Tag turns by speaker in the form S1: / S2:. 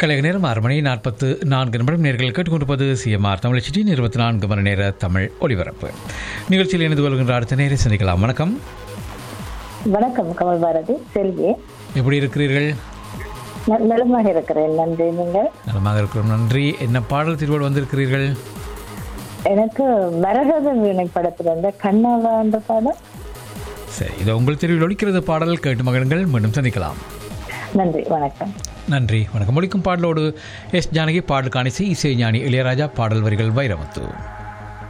S1: கலைக நேரம் ஆறு மணி நாற்பத்து நான்கு நிமிடம் நேர்கள் கேட்டுக்கொண்டிருப்பது சிஎம்ஆர் தமிழ் இருபத்தி நான்கு மணி நேர தமிழ் ஒலிபரப்பு நிகழ்ச்சியில் இணைந்து கொள்கின்ற அடுத்த நேரை சந்திக்கலாம் வணக்கம்
S2: வணக்கம் கமல் பாரதி செல்வி
S1: எப்படி இருக்கிறீர்கள்
S2: ந- நலமாக இருக்கிறேன் நன்றி நீங்கள்
S1: நலமாக இருக்கிறோம் நன்றி என்ன பாடல் திருவோடு வந்திருக்கிறீர்கள்
S2: எனக்கு மரகத வீணை படத்துல இருந்த கண்ணாவா என்ற பாடம்
S1: சரி இது உங்கள் தெருவில் ஒலிக்கிறது பாடல் கேட்டு மகன்கள் மீண்டும் சந்திக்கலாம்
S2: நன்றி வணக்கம்
S1: நன்றி வணக்கம் ஒலிக்கும் பாடலோடு எஸ் ஜானகி பாடல் காணிசை இசை ஞானி இளையராஜா பாடல் வரிகள் வைரமுத்து